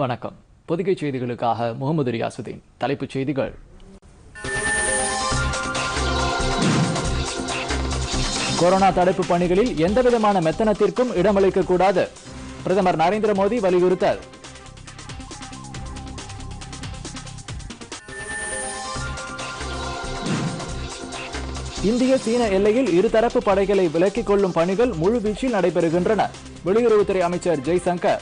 வணக்கம் பொதிகை செய்திகளுக்காக முகமது ரியாசுதீன் தலைப்புச் செய்திகள் கொரோனா தடுப்பு பணிகளில் எந்தவிதமான மெத்தனத்திற்கும் இடமளிக்க கூடாது பிரதமர் நரேந்திர மோடி வலியுறுத்தல் இந்திய சீன எல்லையில் இருதரப்பு படைகளை விலக்கிக் கொள்ளும் பணிகள் முழுவீச்சில் நடைபெறுகின்றன வெளியுறவுத்துறை அமைச்சர் ஜெய்சங்கர்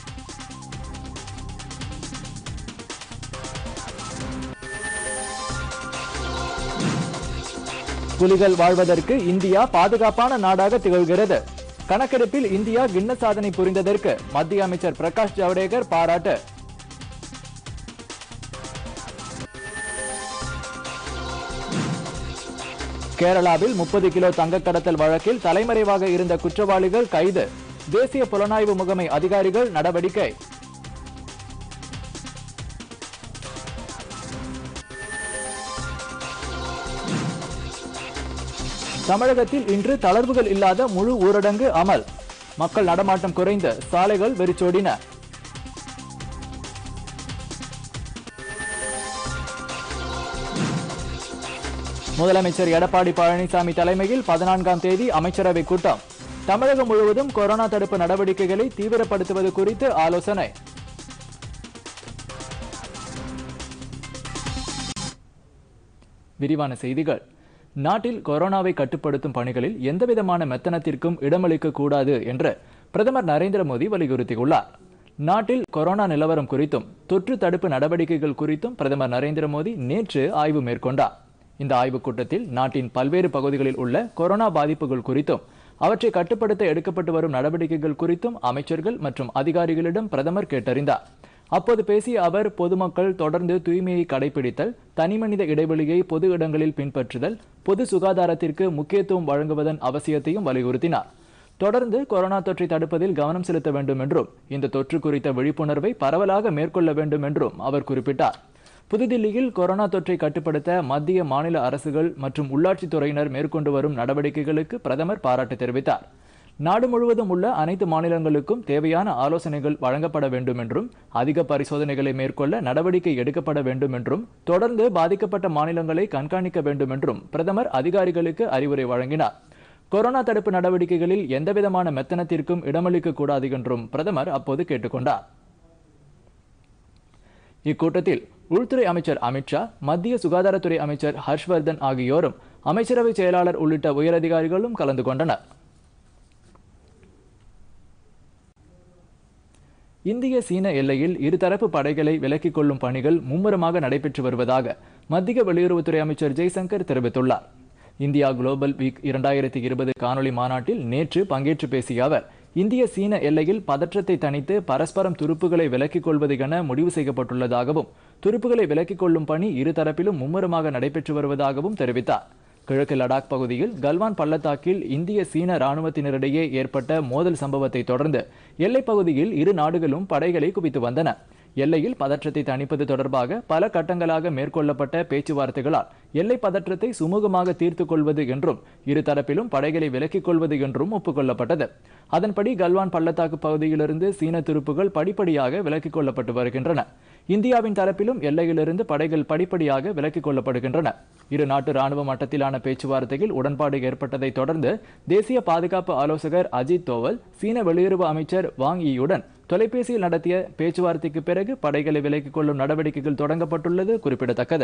புலிகள் வாழ்வதற்கு இந்தியா பாதுகாப்பான நாடாக திகழ்கிறது கணக்கெடுப்பில் இந்தியா கிண்ண சாதனை புரிந்ததற்கு மத்திய அமைச்சர் பிரகாஷ் ஜவடேகர் பாராட்டு கேரளாவில் முப்பது கிலோ தங்கக் கடத்தல் வழக்கில் தலைமறைவாக இருந்த குற்றவாளிகள் கைது தேசிய புலனாய்வு முகமை அதிகாரிகள் நடவடிக்கை தமிழகத்தில் இன்று தளர்வுகள் இல்லாத முழு ஊரடங்கு அமல் மக்கள் நடமாட்டம் குறைந்து சாலைகள் வெறிச்சோடின முதலமைச்சர் எடப்பாடி பழனிசாமி தலைமையில் பதினான்காம் தேதி அமைச்சரவை கூட்டம் தமிழகம் முழுவதும் கொரோனா தடுப்பு நடவடிக்கைகளை தீவிரப்படுத்துவது குறித்து ஆலோசனை விரிவான செய்திகள் நாட்டில் கொரோனாவை கட்டுப்படுத்தும் பணிகளில் எந்தவிதமான மெத்தனத்திற்கும் இடமளிக்க கூடாது என்று பிரதமர் நரேந்திர மோடி வலியுறுத்தியுள்ளார் நாட்டில் கொரோனா நிலவரம் குறித்தும் தொற்று தடுப்பு நடவடிக்கைகள் குறித்தும் பிரதமர் நரேந்திர மோடி நேற்று ஆய்வு மேற்கொண்டார் இந்த ஆய்வுக் கூட்டத்தில் நாட்டின் பல்வேறு பகுதிகளில் உள்ள கொரோனா பாதிப்புகள் குறித்தும் அவற்றை கட்டுப்படுத்த எடுக்கப்பட்டு வரும் நடவடிக்கைகள் குறித்தும் அமைச்சர்கள் மற்றும் அதிகாரிகளிடம் பிரதமர் கேட்டறிந்தார் அப்போது பேசிய அவர் பொதுமக்கள் தொடர்ந்து தூய்மையை கடைபிடித்தல் தனிமனித இடைவெளியை பொது இடங்களில் பின்பற்றுதல் பொது சுகாதாரத்திற்கு முக்கியத்துவம் வழங்குவதன் அவசியத்தையும் வலியுறுத்தினார் தொடர்ந்து கொரோனா தொற்றை தடுப்பதில் கவனம் செலுத்த வேண்டும் என்றும் இந்த தொற்று குறித்த விழிப்புணர்வை பரவலாக மேற்கொள்ள வேண்டும் என்றும் அவர் குறிப்பிட்டார் புதுதில்லியில் கொரோனா தொற்றை கட்டுப்படுத்த மத்திய மாநில அரசுகள் மற்றும் உள்ளாட்சித் துறையினர் மேற்கொண்டு வரும் நடவடிக்கைகளுக்கு பிரதமர் பாராட்டு தெரிவித்தார் நாடு முழுவதும் உள்ள அனைத்து மாநிலங்களுக்கும் தேவையான ஆலோசனைகள் வழங்கப்பட வேண்டும் என்றும் அதிக பரிசோதனைகளை மேற்கொள்ள நடவடிக்கை எடுக்கப்பட வேண்டும் என்றும் தொடர்ந்து பாதிக்கப்பட்ட மாநிலங்களை கண்காணிக்க வேண்டும் என்றும் பிரதமர் அதிகாரிகளுக்கு அறிவுரை வழங்கினார் கொரோனா தடுப்பு நடவடிக்கைகளில் எந்தவிதமான மெத்தனத்திற்கும் இடமளிக்க கூடாது என்றும் பிரதமர் அப்போது கேட்டுக்கொண்டார் இக்கூட்டத்தில் உள்துறை அமைச்சர் அமித்ஷா மத்திய சுகாதாரத்துறை அமைச்சர் ஹர்ஷ்வர்தன் ஆகியோரும் அமைச்சரவை செயலாளர் உள்ளிட்ட உயரதிகாரிகளும் கலந்து கொண்டனர் இந்திய சீன எல்லையில் இருதரப்பு படைகளை விலக்கிக் கொள்ளும் பணிகள் மும்முரமாக நடைபெற்று வருவதாக மத்திய வெளியுறவுத்துறை அமைச்சர் ஜெய்சங்கர் தெரிவித்துள்ளார் இந்தியா குளோபல் வீக் இரண்டாயிரத்தி இருபது காணொலி மாநாட்டில் நேற்று பங்கேற்று பேசிய அவர் இந்திய சீன எல்லையில் பதற்றத்தை தணித்து பரஸ்பரம் துருப்புகளை விலக்கிக் கொள்வது என முடிவு செய்யப்பட்டுள்ளதாகவும் துருப்புகளை விலக்கிக் கொள்ளும் பணி இருதரப்பிலும் மும்முரமாக நடைபெற்று வருவதாகவும் தெரிவித்தார் கிழக்கு லடாக் பகுதியில் கல்வான் பள்ளத்தாக்கில் இந்திய சீன ராணுவத்தினரிடையே ஏற்பட்ட மோதல் சம்பவத்தை தொடர்ந்து எல்லைப் பகுதியில் இரு நாடுகளும் படைகளை குவித்து வந்தன எல்லையில் பதற்றத்தை தணிப்பது தொடர்பாக பல கட்டங்களாக மேற்கொள்ளப்பட்ட பேச்சுவார்த்தைகளால் எல்லை பதற்றத்தை சுமூகமாக தீர்த்து கொள்வது என்றும் இருதரப்பிலும் படைகளை விலக்கிக் கொள்வது என்றும் ஒப்புக்கொள்ளப்பட்டது அதன்படி கல்வான் பள்ளத்தாக்கு பகுதியிலிருந்து சீன துருப்புகள் படிப்படியாக விலக்கிக் கொள்ளப்பட்டு வருகின்றன இந்தியாவின் தரப்பிலும் எல்லையிலிருந்து படைகள் படிப்படியாக விலக்கிக் கொள்ளப்படுகின்றன இரு நாட்டு ராணுவ மட்டத்திலான பேச்சுவார்த்தையில் உடன்பாடு ஏற்பட்டதை தொடர்ந்து தேசிய பாதுகாப்பு ஆலோசகர் அஜித் தோவல் சீன வெளியுறவு அமைச்சர் வாங் ஈயுடன் தொலைபேசியில் நடத்திய பேச்சுவார்த்தைக்கு பிறகு படைகளை விலக்கிக் கொள்ளும் நடவடிக்கைகள் தொடங்கப்பட்டுள்ளது குறிப்பிடத்தக்கது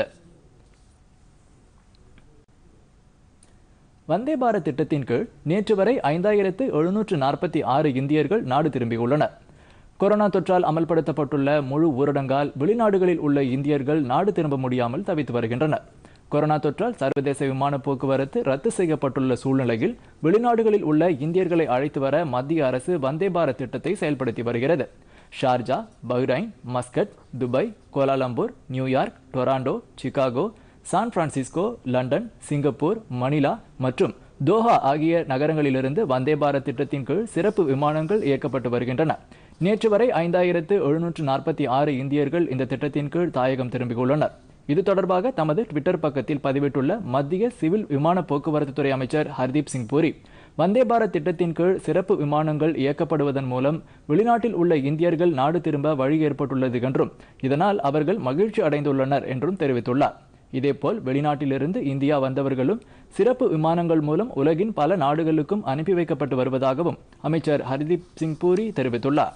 வந்தே பாரத் திட்டத்தின் கீழ் நேற்று வரை ஐந்தாயிரத்து எழுநூற்று நாற்பத்தி ஆறு இந்தியர்கள் நாடு திரும்பியுள்ளனர் கொரோனா தொற்றால் அமல்படுத்தப்பட்டுள்ள முழு ஊரடங்கால் வெளிநாடுகளில் உள்ள இந்தியர்கள் நாடு திரும்ப முடியாமல் தவித்து வருகின்றனர் கொரோனா தொற்றால் சர்வதேச விமான போக்குவரத்து ரத்து செய்யப்பட்டுள்ள சூழ்நிலையில் வெளிநாடுகளில் உள்ள இந்தியர்களை அழைத்து வர மத்திய அரசு வந்தே பாரத் திட்டத்தை செயல்படுத்தி வருகிறது Sharjah Bahrain Muscat Dubai Kuala Lumpur New York Toronto Chicago San Francisco London Singapore Manila மற்றும் தோஹா ஆகிய நகரங்களிலிருந்து வந்தே பாரத் திட்டத்தின் கீழ் சிறப்பு விமானங்கள் இயக்கப்பட்டு வருகின்றன நேற்று வரை ஐந்தாயிரத்து எழுநூற்று நாற்பத்தி ஆறு இந்தியர்கள் இந்த திட்டத்தின் கீழ் தாயகம் திரும்பியுள்ளனர் இது தொடர்பாக தமது ட்விட்டர் பக்கத்தில் பதிவிட்டுள்ள மத்திய சிவில் விமான போக்குவரத்து துறை அமைச்சர் ஹர்தீப் சிங் பூரி வந்தே பாரத் திட்டத்தின் கீழ் சிறப்பு விமானங்கள் இயக்கப்படுவதன் மூலம் வெளிநாட்டில் உள்ள இந்தியர்கள் நாடு திரும்ப வழி ஏற்பட்டுள்ளது என்றும் இதனால் அவர்கள் மகிழ்ச்சி அடைந்துள்ளனர் என்றும் தெரிவித்துள்ளார் இதேபோல் வெளிநாட்டிலிருந்து இந்தியா வந்தவர்களும் சிறப்பு விமானங்கள் மூலம் உலகின் பல நாடுகளுக்கும் அனுப்பி வைக்கப்பட்டு வருவதாகவும் அமைச்சர் ஹர்தீப் சிங் பூரி தெரிவித்துள்ளார்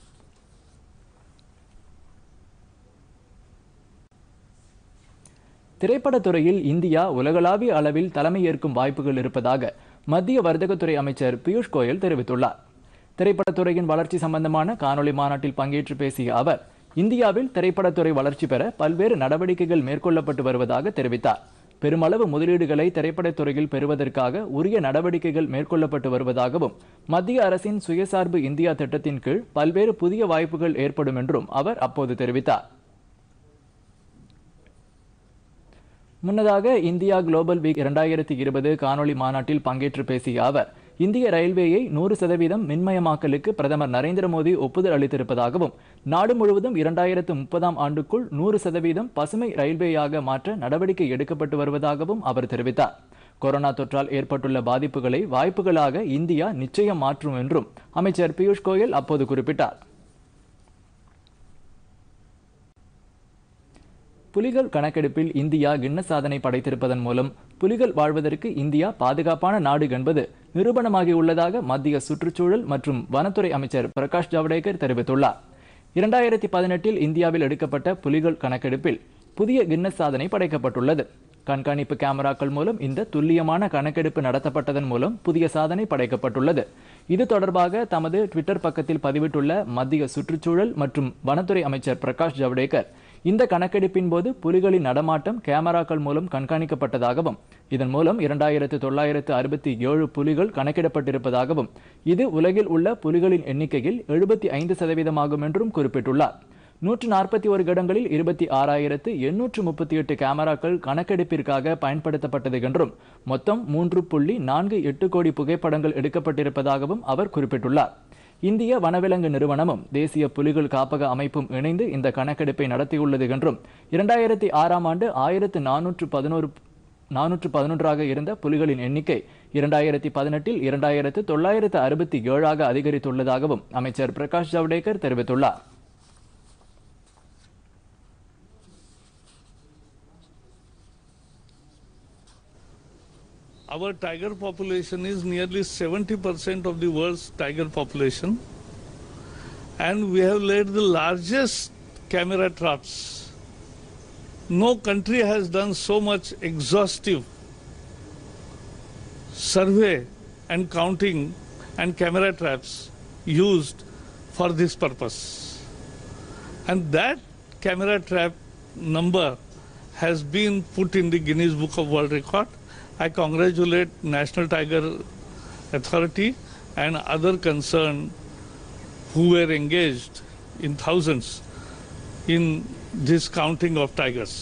திரைப்படத்துறையில் இந்தியா உலகளாவிய அளவில் தலைமையேற்கும் வாய்ப்புகள் இருப்பதாக மத்திய வர்த்தகத்துறை அமைச்சர் பியூஷ் கோயல் தெரிவித்துள்ளார் திரைப்படத்துறையின் வளர்ச்சி சம்பந்தமான காணொலி மாநாட்டில் பங்கேற்று பேசிய அவர் இந்தியாவில் திரைப்படத்துறை வளர்ச்சி பெற பல்வேறு நடவடிக்கைகள் மேற்கொள்ளப்பட்டு வருவதாக தெரிவித்தார் பெருமளவு முதலீடுகளை திரைப்படத்துறையில் பெறுவதற்காக உரிய நடவடிக்கைகள் மேற்கொள்ளப்பட்டு வருவதாகவும் மத்திய அரசின் சுயசார்பு இந்தியா திட்டத்தின் கீழ் பல்வேறு புதிய வாய்ப்புகள் ஏற்படும் என்றும் அவர் அப்போது தெரிவித்தார் முன்னதாக இந்தியா குளோபல் வீக் இரண்டாயிரத்தி இருபது காணொலி மாநாட்டில் பங்கேற்று பேசிய அவர் இந்திய ரயில்வேயை நூறு சதவீதம் மின்மயமாக்கலுக்கு பிரதமர் நரேந்திர மோடி ஒப்புதல் அளித்திருப்பதாகவும் நாடு முழுவதும் இரண்டாயிரத்து முப்பதாம் ஆண்டுக்குள் நூறு சதவீதம் பசுமை ரயில்வேயாக மாற்ற நடவடிக்கை எடுக்கப்பட்டு வருவதாகவும் அவர் தெரிவித்தார் கொரோனா தொற்றால் ஏற்பட்டுள்ள பாதிப்புகளை வாய்ப்புகளாக இந்தியா நிச்சயம் மாற்றும் என்றும் அமைச்சர் பியூஷ் கோயல் அப்போது குறிப்பிட்டார் புலிகள் கணக்கெடுப்பில் இந்தியா கின்னஸ் சாதனை படைத்திருப்பதன் மூலம் புலிகள் வாழ்வதற்கு இந்தியா பாதுகாப்பான நாடு என்பது நிரூபணமாகியுள்ளதாக மத்திய சுற்றுச்சூழல் மற்றும் வனத்துறை அமைச்சர் பிரகாஷ் ஜவடேகர் தெரிவித்துள்ளார் இரண்டாயிரத்தி பதினெட்டில் இந்தியாவில் எடுக்கப்பட்ட புலிகள் கணக்கெடுப்பில் புதிய கின்னஸ் சாதனை படைக்கப்பட்டுள்ளது கண்காணிப்பு கேமராக்கள் மூலம் இந்த துல்லியமான கணக்கெடுப்பு நடத்தப்பட்டதன் மூலம் புதிய சாதனை படைக்கப்பட்டுள்ளது இது தொடர்பாக தமது ட்விட்டர் பக்கத்தில் பதிவிட்டுள்ள மத்திய சுற்றுச்சூழல் மற்றும் வனத்துறை அமைச்சர் பிரகாஷ் ஜவடேகர் இந்த கணக்கெடுப்பின் போது புலிகளின் நடமாட்டம் கேமராக்கள் மூலம் கண்காணிக்கப்பட்டதாகவும் இதன் மூலம் இரண்டாயிரத்து தொள்ளாயிரத்து அறுபத்தி ஏழு புலிகள் கணக்கிடப்பட்டிருப்பதாகவும் இது உலகில் உள்ள புலிகளின் எண்ணிக்கையில் எழுபத்தி ஐந்து சதவீதமாகும் என்றும் குறிப்பிட்டுள்ளார் நூற்று நாற்பத்தி ஒரு இடங்களில் இருபத்தி ஆறாயிரத்து எண்ணூற்று முப்பத்தி எட்டு கேமராக்கள் கணக்கெடுப்பிற்காக பயன்படுத்தப்பட்டது என்றும் மொத்தம் மூன்று புள்ளி நான்கு எட்டு கோடி புகைப்படங்கள் எடுக்கப்பட்டிருப்பதாகவும் அவர் குறிப்பிட்டுள்ளார் இந்திய வனவிலங்கு நிறுவனமும் தேசிய புலிகள் காப்பக அமைப்பும் இணைந்து இந்த கணக்கெடுப்பை நடத்தியுள்ளது என்றும் இரண்டாயிரத்தி ஆறாம் ஆண்டு ஆயிரத்து நானூற்று பதினோரு நானூற்று பதினொன்றாக இருந்த புலிகளின் எண்ணிக்கை இரண்டாயிரத்தி பதினெட்டில் இரண்டாயிரத்து தொள்ளாயிரத்து அறுபத்தி ஏழாக அதிகரித்துள்ளதாகவும் அமைச்சர் பிரகாஷ் ஜவடேகர் தெரிவித்துள்ளார் Our tiger population is nearly 70% of the world's tiger population. And we have laid the largest camera traps. No country has done so much exhaustive survey and counting and camera traps used for this purpose. And that camera trap number has been put in the Guinness Book of World Record. I congratulate National Tiger Authority and other concerned who were engaged in thousands in this counting of tigers.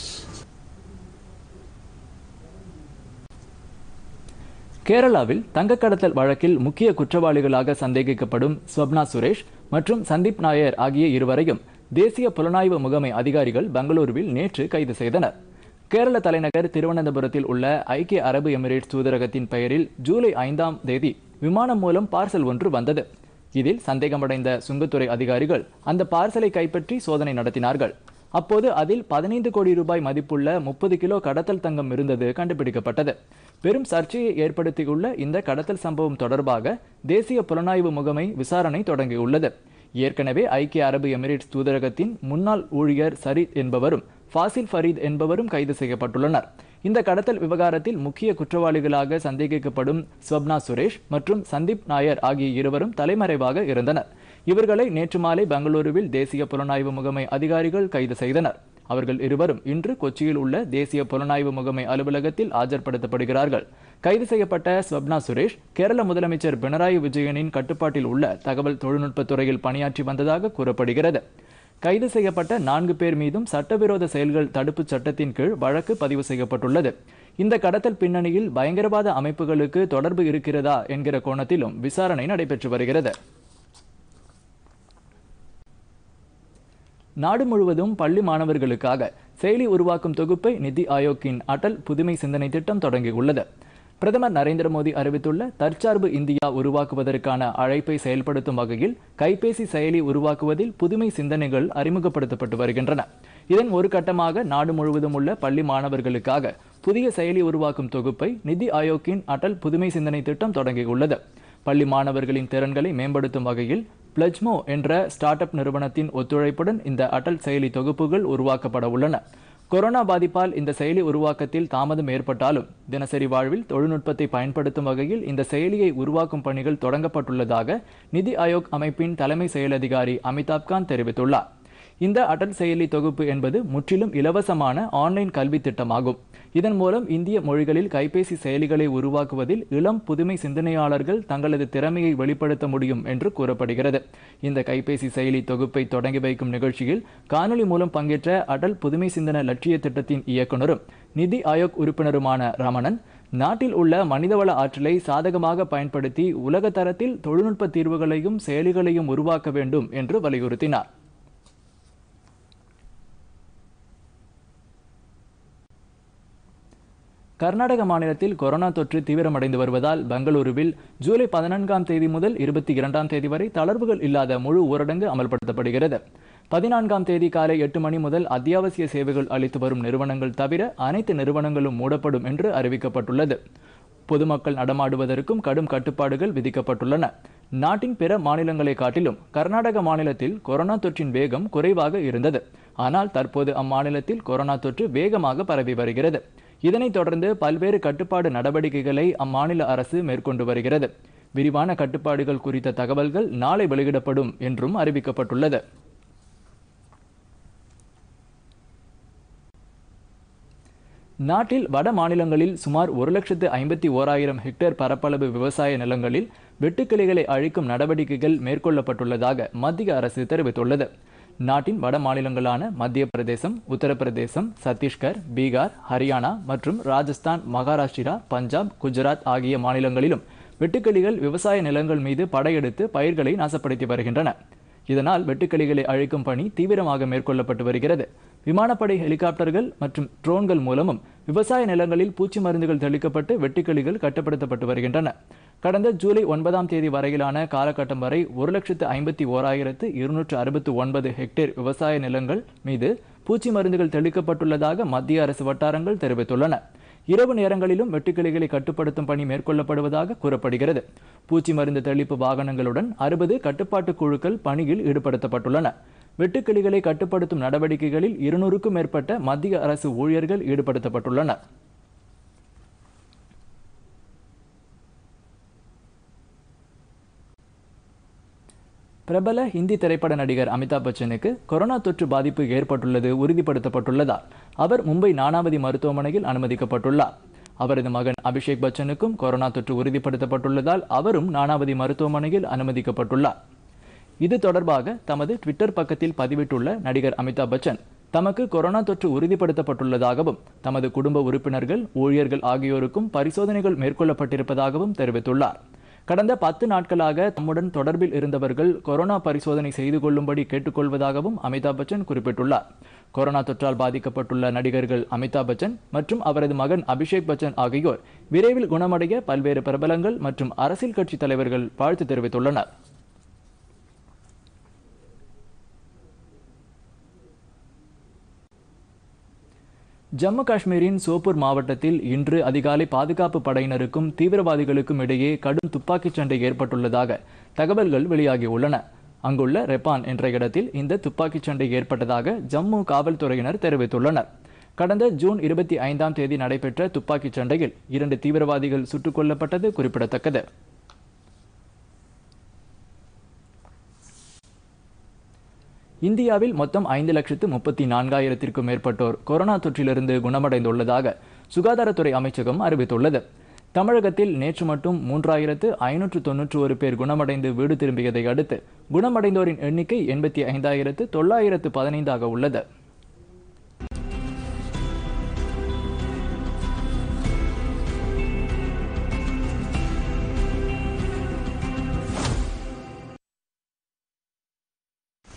கேரளாவில் தங்கக்கடத்தல் வழக்கில் முக்கிய குற்றவாளிகளாக சந்தேகிக்கப்படும் ஸ்வப்னா சுரேஷ் மற்றும் சந்தீப் நாயர் ஆகிய இருவரையும் தேசிய புலனாய்வு முகமை அதிகாரிகள் பெங்களூருவில் நேற்று கைது செய்தனர் கேரள தலைநகர் திருவனந்தபுரத்தில் உள்ள ஐக்கிய அரபு எமிரேட்ஸ் தூதரகத்தின் பெயரில் ஜூலை ஐந்தாம் தேதி விமானம் மூலம் பார்சல் ஒன்று வந்தது இதில் சந்தேகமடைந்த சுங்கத்துறை அதிகாரிகள் அந்த பார்சலை கைப்பற்றி சோதனை நடத்தினார்கள் அப்போது அதில் பதினைந்து கோடி ரூபாய் மதிப்புள்ள முப்பது கிலோ கடத்தல் தங்கம் இருந்தது கண்டுபிடிக்கப்பட்டது பெரும் சர்ச்சையை ஏற்படுத்தியுள்ள இந்த கடத்தல் சம்பவம் தொடர்பாக தேசிய புலனாய்வு முகமை விசாரணை தொடங்கியுள்ளது ஏற்கனவே ஐக்கிய அரபு எமிரேட்ஸ் தூதரகத்தின் முன்னாள் ஊழியர் சரித் என்பவரும் ஃபாசில் ஃபரீத் என்பவரும் கைது செய்யப்பட்டுள்ளனர் இந்த கடத்தல் விவகாரத்தில் முக்கிய குற்றவாளிகளாக சந்தேகிக்கப்படும் ஸ்வப்னா சுரேஷ் மற்றும் சந்தீப் நாயர் ஆகிய இருவரும் தலைமறைவாக இருந்தனர் இவர்களை நேற்று மாலை பெங்களூருவில் தேசிய புலனாய்வு முகமை அதிகாரிகள் கைது செய்தனர் அவர்கள் இருவரும் இன்று கொச்சியில் உள்ள தேசிய புலனாய்வு முகமை அலுவலகத்தில் ஆஜர்படுத்தப்படுகிறார்கள் கைது செய்யப்பட்ட ஸ்வப்னா சுரேஷ் கேரள முதலமைச்சர் பினராயி விஜயனின் கட்டுப்பாட்டில் உள்ள தகவல் தொழில்நுட்பத் துறையில் பணியாற்றி வந்ததாக கூறப்படுகிறது கைது செய்யப்பட்ட நான்கு பேர் மீதும் சட்டவிரோத செயல்கள் தடுப்புச் சட்டத்தின் கீழ் வழக்கு பதிவு செய்யப்பட்டுள்ளது இந்த கடத்தல் பின்னணியில் பயங்கரவாத அமைப்புகளுக்கு தொடர்பு இருக்கிறதா என்கிற கோணத்திலும் விசாரணை நடைபெற்று வருகிறது நாடு முழுவதும் பள்ளி மாணவர்களுக்காக செயலி உருவாக்கும் தொகுப்பை நிதி ஆயோக்கின் அடல் புதுமை சிந்தனை திட்டம் தொடங்கியுள்ளது பிரதமர் நரேந்திர மோடி அறிவித்துள்ள தற்சார்பு இந்தியா உருவாக்குவதற்கான அழைப்பை செயல்படுத்தும் வகையில் கைபேசி செயலி உருவாக்குவதில் புதுமை சிந்தனைகள் அறிமுகப்படுத்தப்பட்டு வருகின்றன இதன் ஒரு கட்டமாக நாடு முழுவதும் உள்ள பள்ளி மாணவர்களுக்காக புதிய செயலி உருவாக்கும் தொகுப்பை நிதி ஆயோக்கின் அடல் புதுமை சிந்தனை திட்டம் தொடங்கியுள்ளது பள்ளி மாணவர்களின் திறன்களை மேம்படுத்தும் வகையில் பிளஜ்மோ என்ற ஸ்டார்ட் அப் நிறுவனத்தின் ஒத்துழைப்புடன் இந்த அடல் செயலி தொகுப்புகள் உருவாக்கப்பட உள்ளன கொரோனா பாதிப்பால் இந்த செயலி உருவாக்கத்தில் தாமதம் ஏற்பட்டாலும் தினசரி வாழ்வில் தொழில்நுட்பத்தை பயன்படுத்தும் வகையில் இந்த செயலியை உருவாக்கும் பணிகள் தொடங்கப்பட்டுள்ளதாக நிதி ஆயோக் அமைப்பின் தலைமை செயலதிகாரி அமிதாப் காந்த் தெரிவித்துள்ளார் இந்த அடல் செயலி தொகுப்பு என்பது முற்றிலும் இலவசமான ஆன்லைன் கல்வி திட்டமாகும் இதன் மூலம் இந்திய மொழிகளில் கைபேசி செயலிகளை உருவாக்குவதில் இளம் புதுமை சிந்தனையாளர்கள் தங்களது திறமையை வெளிப்படுத்த முடியும் என்று கூறப்படுகிறது இந்த கைபேசி செயலி தொகுப்பை தொடங்கி வைக்கும் நிகழ்ச்சியில் காணொலி மூலம் பங்கேற்ற அடல் புதுமை சிந்தன லட்சிய திட்டத்தின் இயக்குனரும் நிதி ஆயோக் உறுப்பினருமான ரமணன் நாட்டில் உள்ள மனிதவள ஆற்றலை சாதகமாக பயன்படுத்தி உலக தரத்தில் தொழில்நுட்ப தீர்வுகளையும் செயலிகளையும் உருவாக்க வேண்டும் என்று வலியுறுத்தினார் கர்நாடக மாநிலத்தில் கொரோனா தொற்று தீவிரமடைந்து வருவதால் பெங்களூருவில் ஜூலை பதினான்காம் தேதி முதல் இருபத்தி இரண்டாம் தேதி வரை தளர்வுகள் இல்லாத முழு ஊரடங்கு அமல்படுத்தப்படுகிறது பதினான்காம் தேதி காலை எட்டு மணி முதல் அத்தியாவசிய சேவைகள் அளித்து வரும் நிறுவனங்கள் தவிர அனைத்து நிறுவனங்களும் மூடப்படும் என்று அறிவிக்கப்பட்டுள்ளது பொதுமக்கள் நடமாடுவதற்கும் கடும் கட்டுப்பாடுகள் விதிக்கப்பட்டுள்ளன நாட்டின் பிற மாநிலங்களை காட்டிலும் கர்நாடக மாநிலத்தில் கொரோனா தொற்றின் வேகம் குறைவாக இருந்தது ஆனால் தற்போது அம்மாநிலத்தில் கொரோனா தொற்று வேகமாக பரவி வருகிறது இதனைத் தொடர்ந்து பல்வேறு கட்டுப்பாடு நடவடிக்கைகளை அம்மாநில அரசு மேற்கொண்டு வருகிறது விரிவான கட்டுப்பாடுகள் குறித்த தகவல்கள் நாளை வெளியிடப்படும் என்றும் அறிவிக்கப்பட்டுள்ளது நாட்டில் வட மாநிலங்களில் சுமார் ஒரு லட்சத்து ஐம்பத்தி ஓராயிரம் ஹெக்டேர் பரப்பளவு விவசாய நிலங்களில் வெட்டுக்கிளிகளை அழிக்கும் நடவடிக்கைகள் மேற்கொள்ளப்பட்டுள்ளதாக மத்திய அரசு தெரிவித்துள்ளது நாட்டின் வட மாநிலங்களான மத்திய பிரதேசம் உத்தரப்பிரதேசம் சத்தீஸ்கர் பீகார் ஹரியானா மற்றும் ராஜஸ்தான் மகாராஷ்டிரா பஞ்சாப் குஜராத் ஆகிய மாநிலங்களிலும் வெட்டுக்கிளிகள் விவசாய நிலங்கள் மீது படையெடுத்து பயிர்களை நாசப்படுத்தி வருகின்றன இதனால் வெட்டுக்கிளிகளை அழிக்கும் பணி தீவிரமாக மேற்கொள்ளப்பட்டு வருகிறது விமானப்படை ஹெலிகாப்டர்கள் மற்றும் ட்ரோன்கள் மூலமும் விவசாய நிலங்களில் பூச்சி மருந்துகள் தெளிக்கப்பட்டு வெட்டுக்கிளிகள் கட்டுப்படுத்தப்பட்டு வருகின்றன கடந்த ஜூலை ஒன்பதாம் தேதி வரையிலான காலகட்டம் வரை ஒரு லட்சத்து ஐம்பத்தி ஓராயிரத்து இருநூற்று அறுபத்து ஒன்பது ஹெக்டேர் விவசாய நிலங்கள் மீது பூச்சி மருந்துகள் தெளிக்கப்பட்டுள்ளதாக மத்திய அரசு வட்டாரங்கள் தெரிவித்துள்ளன இரவு நேரங்களிலும் வெட்டுக்கிளிகளை கட்டுப்படுத்தும் பணி மேற்கொள்ளப்படுவதாக கூறப்படுகிறது பூச்சி மருந்து தெளிப்பு வாகனங்களுடன் அறுபது கட்டுப்பாட்டு குழுக்கள் பணியில் ஈடுபடுத்தப்பட்டுள்ளன வெட்டுக்கிளிகளை கட்டுப்படுத்தும் நடவடிக்கைகளில் இருநூறுக்கும் மேற்பட்ட மத்திய அரசு ஊழியர்கள் ஈடுபடுத்தப்பட்டுள்ளனர் பிரபல ஹிந்தி திரைப்பட நடிகர் அமிதாப் பச்சனுக்கு கொரோனா தொற்று பாதிப்பு ஏற்பட்டுள்ளது உறுதிப்படுத்தப்பட்டுள்ளதால் அவர் மும்பை நானாவதி மருத்துவமனையில் அனுமதிக்கப்பட்டுள்ளார் அவரது மகன் அபிஷேக் பச்சனுக்கும் கொரோனா தொற்று உறுதிப்படுத்தப்பட்டுள்ளதால் அவரும் நானாவதி மருத்துவமனையில் அனுமதிக்கப்பட்டுள்ளார் இது தொடர்பாக தமது ட்விட்டர் பக்கத்தில் பதிவிட்டுள்ள நடிகர் அமிதாப் பச்சன் தமக்கு கொரோனா தொற்று உறுதிப்படுத்தப்பட்டுள்ளதாகவும் தமது குடும்ப உறுப்பினர்கள் ஊழியர்கள் ஆகியோருக்கும் பரிசோதனைகள் மேற்கொள்ளப்பட்டிருப்பதாகவும் தெரிவித்துள்ளார் கடந்த பத்து நாட்களாக தம்முடன் தொடர்பில் இருந்தவர்கள் கொரோனா பரிசோதனை செய்து கொள்ளும்படி கேட்டுக்கொள்வதாகவும் அமிதாப் பச்சன் குறிப்பிட்டுள்ளார் கொரோனா தொற்றால் பாதிக்கப்பட்டுள்ள நடிகர்கள் அமிதாப் பச்சன் மற்றும் அவரது மகன் அபிஷேக் பச்சன் ஆகியோர் விரைவில் குணமடைய பல்வேறு பிரபலங்கள் மற்றும் அரசியல் கட்சி தலைவர்கள் வாழ்த்து தெரிவித்துள்ளனர் ஜம்மு காஷ்மீரின் சோப்பூர் மாவட்டத்தில் இன்று அதிகாலை பாதுகாப்பு படையினருக்கும் தீவிரவாதிகளுக்கும் இடையே கடும் துப்பாக்கிச் சண்டை ஏற்பட்டுள்ளதாக தகவல்கள் வெளியாகியுள்ளன அங்குள்ள ரெப்பான் என்ற இடத்தில் இந்த துப்பாக்கிச் சண்டை ஏற்பட்டதாக ஜம்மு காவல்துறையினர் தெரிவித்துள்ளனர் கடந்த ஜூன் இருபத்தி ஐந்தாம் தேதி நடைபெற்ற துப்பாக்கிச் சண்டையில் இரண்டு தீவிரவாதிகள் சுட்டுக் கொல்லப்பட்டது குறிப்பிடத்தக்கது இந்தியாவில் மொத்தம் ஐந்து லட்சத்து முப்பத்தி நான்காயிரத்திற்கும் மேற்பட்டோர் கொரோனா தொற்றிலிருந்து குணமடைந்துள்ளதாக சுகாதாரத்துறை அமைச்சகம் அறிவித்துள்ளது தமிழகத்தில் நேற்று மட்டும் மூன்றாயிரத்து ஐநூற்று தொன்னூற்று ஒரு பேர் குணமடைந்து வீடு திரும்பியதை அடுத்து குணமடைந்தோரின் எண்ணிக்கை எண்பத்தி ஐந்தாயிரத்து தொள்ளாயிரத்து பதினைந்தாக உள்ளது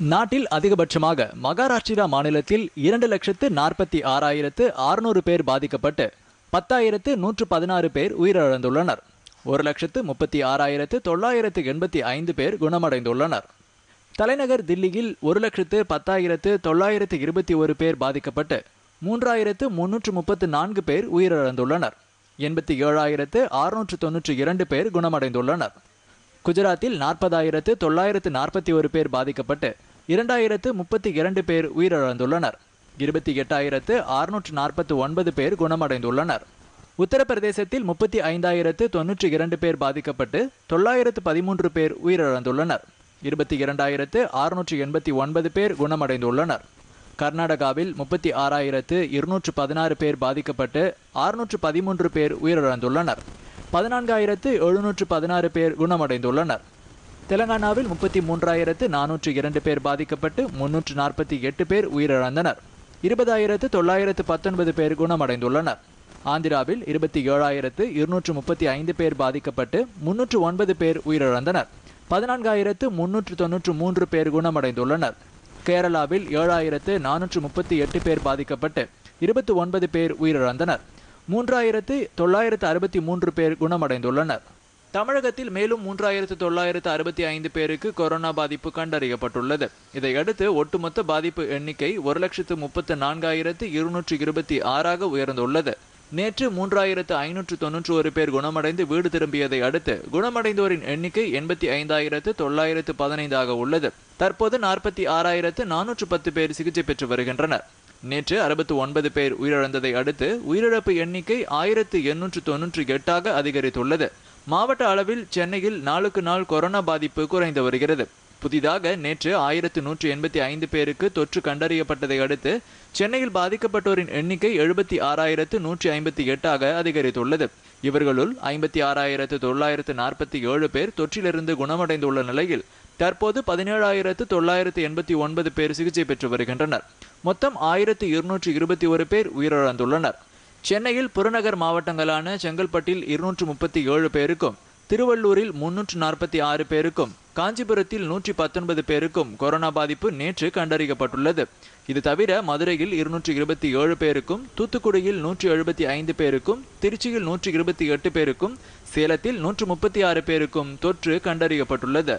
நாட்டில் அதிகபட்சமாக மகாராஷ்டிரா மாநிலத்தில் இரண்டு லட்சத்து நாற்பத்தி ஆறாயிரத்து அறுநூறு பேர் பாதிக்கப்பட்டு பத்தாயிரத்து நூற்று பதினாறு பேர் உயிரிழந்துள்ளனர் ஒரு லட்சத்து முப்பத்தி ஆறாயிரத்து தொள்ளாயிரத்து எண்பத்தி ஐந்து பேர் குணமடைந்துள்ளனர் தலைநகர் தில்லியில் ஒரு லட்சத்து பத்தாயிரத்து தொள்ளாயிரத்து இருபத்தி ஒரு பேர் பாதிக்கப்பட்டு மூன்றாயிரத்து முன்னூற்று முப்பத்து நான்கு பேர் உயிரிழந்துள்ளனர் எண்பத்தி ஏழாயிரத்து அறுநூற்று தொன்னூற்றி இரண்டு பேர் குணமடைந்துள்ளனர் குஜராத்தில் நாற்பதாயிரத்து தொள்ளாயிரத்து நாற்பத்தி ஒரு பேர் பாதிக்கப்பட்டு இரண்டாயிரத்து முப்பத்தி இரண்டு பேர் உயிரிழந்துள்ளனர் இருபத்தி எட்டாயிரத்து அறுநூற்று நாற்பத்தி ஒன்பது பேர் குணமடைந்துள்ளனர் உத்தரப்பிரதேசத்தில் முப்பத்தி ஐந்தாயிரத்து தொன்னூற்றி இரண்டு பேர் பாதிக்கப்பட்டு தொள்ளாயிரத்து பதிமூன்று பேர் உயிரிழந்துள்ளனர் இருபத்தி இரண்டாயிரத்து அறுநூற்று எண்பத்தி ஒன்பது பேர் குணமடைந்துள்ளனர் கர்நாடகாவில் முப்பத்தி ஆறாயிரத்து இருநூற்று பதினாறு பேர் பாதிக்கப்பட்டு அறுநூற்று பதிமூன்று பேர் உயிரிழந்துள்ளனர் பதினான்காயிரத்து எழுநூற்று பதினாறு பேர் குணமடைந்துள்ளனர் தெலங்கானாவில் முப்பத்தி மூன்றாயிரத்து நானூற்று இரண்டு பேர் பாதிக்கப்பட்டு முன்னூற்று நாற்பத்தி எட்டு பேர் உயிரிழந்தனர் இருபதாயிரத்து தொள்ளாயிரத்து பத்தொன்பது பேர் குணமடைந்துள்ளனர் ஆந்திராவில் இருபத்தி ஏழாயிரத்து இருநூற்று முப்பத்தி ஐந்து பேர் பாதிக்கப்பட்டு முன்னூற்று ஒன்பது பேர் உயிரிழந்தனர் பதினான்காயிரத்து முன்னூற்று தொன்னூற்று மூன்று பேர் குணமடைந்துள்ளனர் கேரளாவில் ஏழாயிரத்து நானூற்று முப்பத்தி எட்டு பேர் பாதிக்கப்பட்டு இருபத்தி ஒன்பது பேர் உயிரிழந்தனர் மூன்றாயிரத்து தொள்ளாயிரத்து அறுபத்தி மூன்று பேர் குணமடைந்துள்ளனர் தமிழகத்தில் மேலும் மூன்றாயிரத்து தொள்ளாயிரத்து அறுபத்தி ஐந்து பேருக்கு கொரோனா பாதிப்பு கண்டறியப்பட்டுள்ளது இதையடுத்து ஒட்டுமொத்த பாதிப்பு எண்ணிக்கை ஒரு லட்சத்து முப்பத்து நான்காயிரத்து இருநூற்று இருபத்தி ஆறாக உயர்ந்துள்ளது நேற்று மூன்றாயிரத்து ஐநூற்று தொன்னூற்று ஒரு பேர் குணமடைந்து வீடு திரும்பியதை அடுத்து குணமடைந்தோரின் எண்ணிக்கை எண்பத்தி ஐந்தாயிரத்து தொள்ளாயிரத்து பதினைந்தாக உள்ளது தற்போது நாற்பத்தி ஆறாயிரத்து நானூற்று பத்து பேர் சிகிச்சை பெற்று வருகின்றனர் நேற்று அறுபத்து ஒன்பது பேர் உயிரிழந்ததை அடுத்து உயிரிழப்பு எண்ணிக்கை ஆயிரத்து எண்ணூற்று தொன்னூற்றி எட்டாக அதிகரித்துள்ளது மாவட்ட அளவில் சென்னையில் நாளுக்கு நாள் கொரோனா பாதிப்பு குறைந்து வருகிறது புதிதாக நேற்று ஆயிரத்து நூற்று எண்பத்தி ஐந்து பேருக்கு தொற்று கண்டறியப்பட்டதை அடுத்து சென்னையில் பாதிக்கப்பட்டோரின் எண்ணிக்கை எழுபத்தி ஆறாயிரத்து நூற்றி ஐம்பத்தி எட்டாக அதிகரித்துள்ளது இவர்களுள் ஐம்பத்தி ஆறாயிரத்து தொள்ளாயிரத்து நாற்பத்தி ஏழு பேர் தொற்றிலிருந்து குணமடைந்துள்ள நிலையில் தற்போது பதினேழாயிரத்து தொள்ளாயிரத்து எண்பத்தி ஒன்பது பேர் சிகிச்சை பெற்று வருகின்றனர் மொத்தம் ஆயிரத்து இருநூற்று இருபத்தி ஒரு பேர் உயிரிழந்துள்ளனர் சென்னையில் புறநகர் மாவட்டங்களான செங்கல்பட்டில் இருநூற்று முப்பத்தி ஏழு பேருக்கும் திருவள்ளூரில் முன்னூற்று நாற்பத்தி ஆறு பேருக்கும் காஞ்சிபுரத்தில் நூற்றி பத்தொன்பது பேருக்கும் கொரோனா பாதிப்பு நேற்று கண்டறியப்பட்டுள்ளது இது தவிர மதுரையில் இருநூற்றி இருபத்தி ஏழு பேருக்கும் தூத்துக்குடியில் நூற்றி எழுபத்தி ஐந்து பேருக்கும் திருச்சியில் நூற்றி இருபத்தி எட்டு பேருக்கும் சேலத்தில் நூற்று முப்பத்தி ஆறு பேருக்கும் தொற்று கண்டறியப்பட்டுள்ளது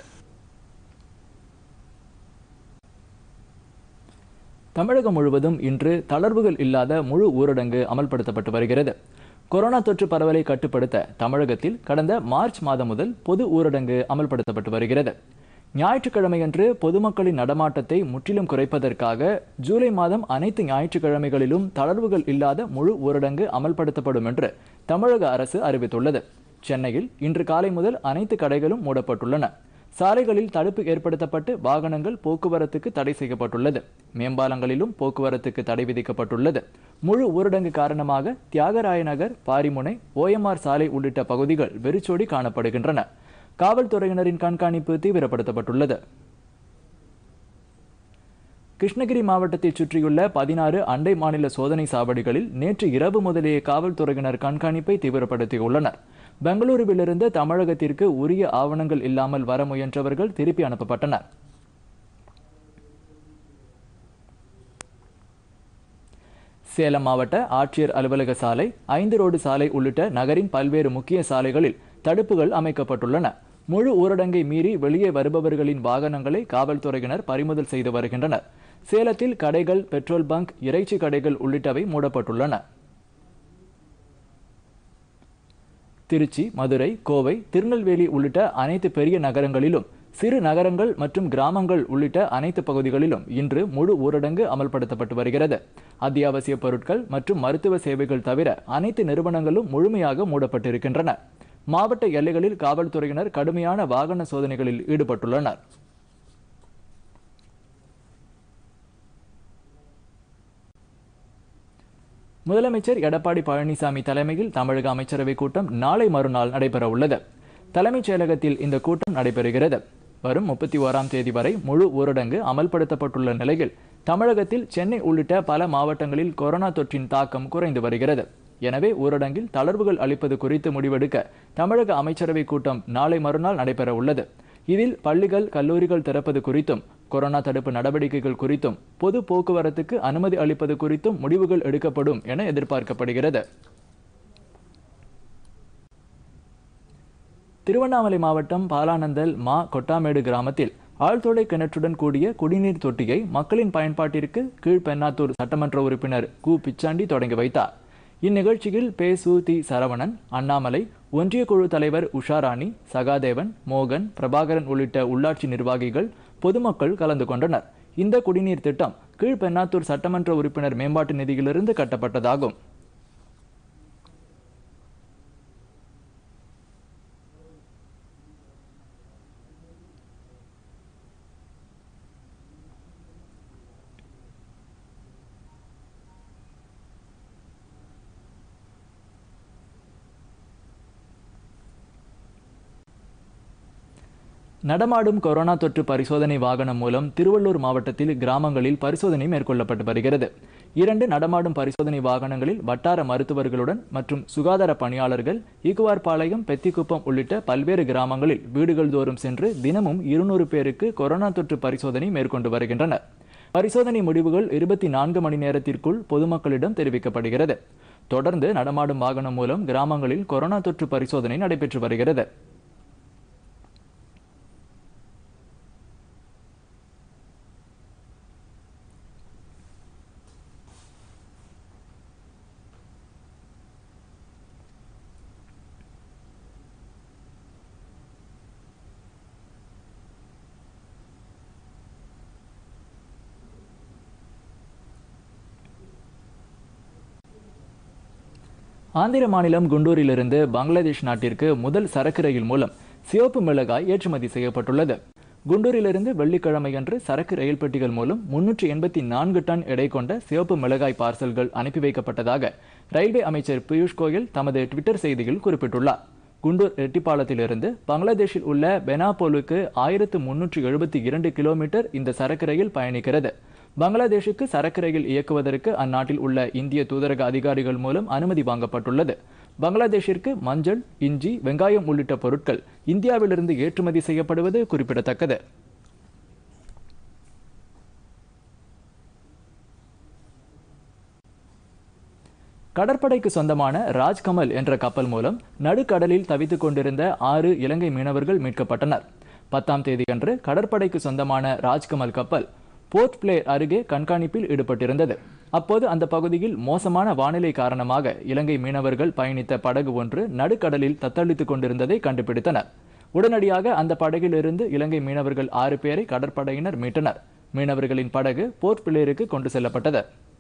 தமிழகம் முழுவதும் இன்று தளர்வுகள் இல்லாத முழு ஊரடங்கு அமல்படுத்தப்பட்டு வருகிறது கொரோனா தொற்று பரவலை கட்டுப்படுத்த தமிழகத்தில் கடந்த மார்ச் மாதம் முதல் பொது ஊரடங்கு அமல்படுத்தப்பட்டு வருகிறது ஞாயிற்றுக்கிழமையன்று பொதுமக்களின் நடமாட்டத்தை முற்றிலும் குறைப்பதற்காக ஜூலை மாதம் அனைத்து ஞாயிற்றுக்கிழமைகளிலும் தளர்வுகள் இல்லாத முழு ஊரடங்கு அமல்படுத்தப்படும் என்று தமிழக அரசு அறிவித்துள்ளது சென்னையில் இன்று காலை முதல் அனைத்து கடைகளும் மூடப்பட்டுள்ளன சாலைகளில் தடுப்பு ஏற்படுத்தப்பட்டு வாகனங்கள் போக்குவரத்துக்கு தடை செய்யப்பட்டுள்ளது மேம்பாலங்களிலும் போக்குவரத்துக்கு தடை விதிக்கப்பட்டுள்ளது முழு ஊரடங்கு காரணமாக தியாகராய நகர் பாரிமுனை ஓஎம்ஆர் சாலை உள்ளிட்ட பகுதிகள் வெறிச்சோடி காணப்படுகின்றன காவல்துறையினரின் கண்காணிப்பு தீவிரப்படுத்தப்பட்டுள்ளது கிருஷ்ணகிரி மாவட்டத்தைச் சுற்றியுள்ள பதினாறு அண்டை மாநில சோதனை சாவடிகளில் நேற்று இரவு முதலே காவல்துறையினர் கண்காணிப்பை தீவிரப்படுத்தியுள்ளனர் பெங்களூருவிலிருந்து தமிழகத்திற்கு உரிய ஆவணங்கள் இல்லாமல் வர முயன்றவர்கள் திருப்பி அனுப்பப்பட்டனர் சேலம் மாவட்ட ஆட்சியர் அலுவலக சாலை ஐந்து ரோடு சாலை உள்ளிட்ட நகரின் பல்வேறு முக்கிய சாலைகளில் தடுப்புகள் அமைக்கப்பட்டுள்ளன முழு ஊரடங்கை மீறி வெளியே வருபவர்களின் வாகனங்களை காவல்துறையினர் பறிமுதல் செய்து வருகின்றனர் சேலத்தில் கடைகள் பெட்ரோல் பங்க் இறைச்சி கடைகள் உள்ளிட்டவை மூடப்பட்டுள்ளன திருச்சி மதுரை கோவை திருநெல்வேலி உள்ளிட்ட அனைத்து பெரிய நகரங்களிலும் சிறு நகரங்கள் மற்றும் கிராமங்கள் உள்ளிட்ட அனைத்து பகுதிகளிலும் இன்று முழு ஊரடங்கு அமல்படுத்தப்பட்டு வருகிறது அத்தியாவசிய பொருட்கள் மற்றும் மருத்துவ சேவைகள் தவிர அனைத்து நிறுவனங்களும் முழுமையாக மூடப்பட்டிருக்கின்றன மாவட்ட எல்லைகளில் காவல்துறையினர் கடுமையான வாகன சோதனைகளில் ஈடுபட்டுள்ளனர் முதலமைச்சர் எடப்பாடி பழனிசாமி தலைமையில் தமிழக அமைச்சரவை கூட்டம் நாளை மறுநாள் நடைபெற உள்ளது தலைமைச் செயலகத்தில் இந்த கூட்டம் நடைபெறுகிறது வரும் முப்பத்தி ஓராம் தேதி வரை முழு ஊரடங்கு அமல்படுத்தப்பட்டுள்ள நிலையில் தமிழகத்தில் சென்னை உள்ளிட்ட பல மாவட்டங்களில் கொரோனா தொற்றின் தாக்கம் குறைந்து வருகிறது எனவே ஊரடங்கில் தளர்வுகள் அளிப்பது குறித்து முடிவெடுக்க தமிழக அமைச்சரவை கூட்டம் நாளை மறுநாள் நடைபெற உள்ளது இதில் பள்ளிகள் கல்லூரிகள் திறப்பது குறித்தும் கொரோனா தடுப்பு நடவடிக்கைகள் குறித்தும் பொது போக்குவரத்துக்கு அனுமதி அளிப்பது குறித்தும் முடிவுகள் எடுக்கப்படும் என எதிர்பார்க்கப்படுகிறது திருவண்ணாமலை மாவட்டம் பாலானந்தல் மா கொட்டாமேடு கிராமத்தில் ஆழ்துளை கிணற்றுடன் கூடிய குடிநீர் தொட்டியை மக்களின் பயன்பாட்டிற்கு கீழ்பெண்ணாத்தூர் சட்டமன்ற உறுப்பினர் கு பிச்சாண்டி தொடங்கி வைத்தார் இந்நிகழ்ச்சியில் பே சு தி சரவணன் அண்ணாமலை ஒன்றிய குழு தலைவர் உஷாராணி சகாதேவன் மோகன் பிரபாகரன் உள்ளிட்ட உள்ளாட்சி நிர்வாகிகள் பொதுமக்கள் கலந்து கொண்டனர் இந்த குடிநீர் திட்டம் கீழ்பெண்ணாத்தூர் சட்டமன்ற உறுப்பினர் மேம்பாட்டு நிதியிலிருந்து கட்டப்பட்டதாகும் நடமாடும் கொரோனா தொற்று பரிசோதனை வாகனம் மூலம் திருவள்ளூர் மாவட்டத்தில் கிராமங்களில் பரிசோதனை மேற்கொள்ளப்பட்டு வருகிறது இரண்டு நடமாடும் பரிசோதனை வாகனங்களில் வட்டார மருத்துவர்களுடன் மற்றும் சுகாதார பணியாளர்கள் ஈக்குவார்பாளையம் பெத்திக்குப்பம் உள்ளிட்ட பல்வேறு கிராமங்களில் வீடுகள் தோறும் சென்று தினமும் இருநூறு பேருக்கு கொரோனா தொற்று பரிசோதனை மேற்கொண்டு வருகின்றனர் பரிசோதனை முடிவுகள் இருபத்தி நான்கு மணி நேரத்திற்குள் பொதுமக்களிடம் தெரிவிக்கப்படுகிறது தொடர்ந்து நடமாடும் வாகனம் மூலம் கிராமங்களில் கொரோனா தொற்று பரிசோதனை நடைபெற்று வருகிறது ஆந்திர மாநிலம் குண்டூரிலிருந்து பங்களாதேஷ் நாட்டிற்கு முதல் சரக்கு ரயில் மூலம் சிவப்பு மிளகாய் ஏற்றுமதி செய்யப்பட்டுள்ளது குண்டூரிலிருந்து வெள்ளிக்கிழமையன்று சரக்கு ரயில் பெட்டிகள் மூலம் முன்னூற்றி எண்பத்தி நான்கு டன் எடை கொண்ட சிவப்பு மிளகாய் பார்சல்கள் அனுப்பி வைக்கப்பட்டதாக ரயில்வே அமைச்சர் பியூஷ் கோயல் தமது ட்விட்டர் செய்தியில் குறிப்பிட்டுள்ளார் குண்டூர் ரெட்டிப்பாளத்திலிருந்து பங்களாதேஷில் உள்ள பெனாபோலுக்கு ஆயிரத்து முன்னூற்றி எழுபத்தி இரண்டு கிலோமீட்டர் இந்த சரக்கு ரயில் பயணிக்கிறது பங்களாதேஷுக்கு சரக்கு ரயில் இயக்குவதற்கு அந்நாட்டில் உள்ள இந்திய தூதரக அதிகாரிகள் மூலம் அனுமதி வாங்கப்பட்டுள்ளது பங்களாதேஷிற்கு மஞ்சள் இஞ்சி வெங்காயம் உள்ளிட்ட பொருட்கள் இந்தியாவிலிருந்து ஏற்றுமதி செய்யப்படுவது குறிப்பிடத்தக்கது கடற்படைக்கு சொந்தமான ராஜ்கமல் என்ற கப்பல் மூலம் நடுக்கடலில் தவித்துக் கொண்டிருந்த ஆறு இலங்கை மீனவர்கள் மீட்கப்பட்டனர் பத்தாம் தேதியன்று கடற்படைக்கு சொந்தமான ராஜ்கமல் கப்பல் போர்ட் பிளேர் அருகே கண்காணிப்பில் ஈடுபட்டிருந்தது அப்போது அந்த பகுதியில் மோசமான வானிலை காரணமாக இலங்கை மீனவர்கள் பயணித்த படகு ஒன்று நடுக்கடலில் தத்தளித்துக் கொண்டிருந்ததை கண்டுபிடித்தனர் உடனடியாக அந்த படகிலிருந்து இலங்கை மீனவர்கள் ஆறு பேரை கடற்படையினர் மீட்டனர் மீனவர்களின் படகு போர்ட் பிளேருக்கு கொண்டு செல்லப்பட்டது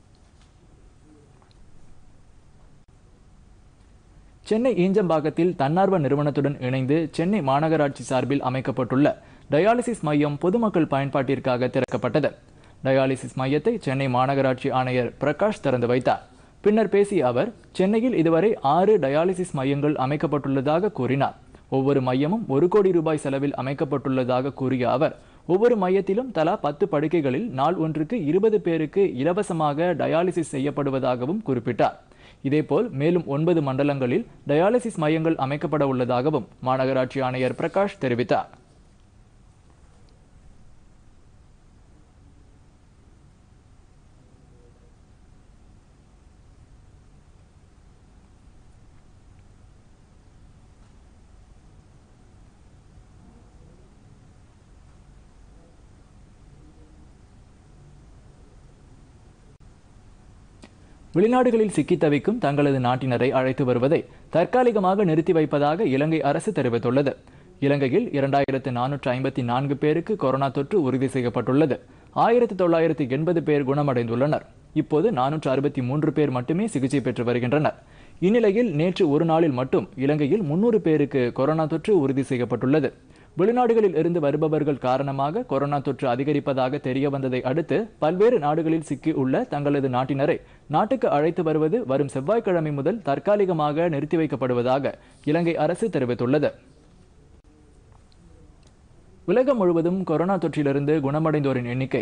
சென்னை ஈஞ்சம்பாக்கத்தில் தன்னார்வ நிறுவனத்துடன் இணைந்து சென்னை மாநகராட்சி சார்பில் அமைக்கப்பட்டுள்ள டயாலிசிஸ் மையம் பொதுமக்கள் பயன்பாட்டிற்காக திறக்கப்பட்டது டயாலிசிஸ் மையத்தை சென்னை மாநகராட்சி ஆணையர் பிரகாஷ் திறந்து வைத்தார் பின்னர் பேசிய அவர் சென்னையில் இதுவரை ஆறு டயாலிசிஸ் மையங்கள் அமைக்கப்பட்டுள்ளதாக கூறினார் ஒவ்வொரு மையமும் ஒரு கோடி ரூபாய் செலவில் அமைக்கப்பட்டுள்ளதாக கூறிய அவர் ஒவ்வொரு மையத்திலும் தலா பத்து படுக்கைகளில் நாள் ஒன்றுக்கு இருபது பேருக்கு இலவசமாக டயாலிசிஸ் செய்யப்படுவதாகவும் குறிப்பிட்டார் இதேபோல் மேலும் ஒன்பது மண்டலங்களில் டயாலிசிஸ் மையங்கள் அமைக்கப்பட உள்ளதாகவும் மாநகராட்சி ஆணையர் பிரகாஷ் தெரிவித்தார் வெளிநாடுகளில் சிக்கித் தவிக்கும் தங்களது நாட்டினரை அழைத்து வருவதை தற்காலிகமாக நிறுத்தி வைப்பதாக இலங்கை அரசு தெரிவித்துள்ளது இலங்கையில் இரண்டாயிரத்து நானூற்று ஐம்பத்தி நான்கு பேருக்கு கொரோனா தொற்று உறுதி செய்யப்பட்டுள்ளது ஆயிரத்தி தொள்ளாயிரத்தி எண்பது பேர் குணமடைந்துள்ளனர் இப்போது நானூற்று அறுபத்தி மூன்று பேர் மட்டுமே சிகிச்சை பெற்று வருகின்றனர் இந்நிலையில் நேற்று ஒரு நாளில் மட்டும் இலங்கையில் முன்னூறு பேருக்கு கொரோனா தொற்று உறுதி செய்யப்பட்டுள்ளது வெளிநாடுகளில் இருந்து வருபவர்கள் காரணமாக கொரோனா தொற்று அதிகரிப்பதாக தெரிய வந்ததை அடுத்து பல்வேறு நாடுகளில் சிக்கி உள்ள தங்களது நாட்டினரை நாட்டுக்கு அழைத்து வருவது வரும் செவ்வாய்க்கிழமை முதல் தற்காலிகமாக நிறுத்தி வைக்கப்படுவதாக இலங்கை அரசு தெரிவித்துள்ளது உலகம் முழுவதும் கொரோனா தொற்றிலிருந்து குணமடைந்தோரின் எண்ணிக்கை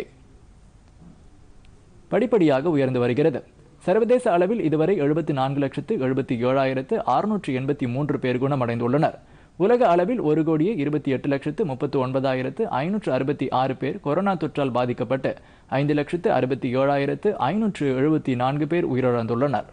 படிப்படியாக உயர்ந்து வருகிறது சர்வதேச அளவில் இதுவரை எழுபத்தி நான்கு லட்சத்து எழுபத்தி ஏழாயிரத்து அறுநூற்று எண்பத்தி மூன்று பேர் குணமடைந்துள்ளனர் உலக அளவில் ஒரு கோடியே இருபத்தி எட்டு லட்சத்து முப்பத்து ஒன்பதாயிரத்து ஐநூற்று அறுபத்தி ஆறு பேர் கொரோனா தொற்றால் பாதிக்கப்பட்டு ஐந்து லட்சத்து அறுபத்தி ஏழாயிரத்து ஐநூற்று எழுபத்தி நான்கு பேர் உயிரிழந்துள்ளனர்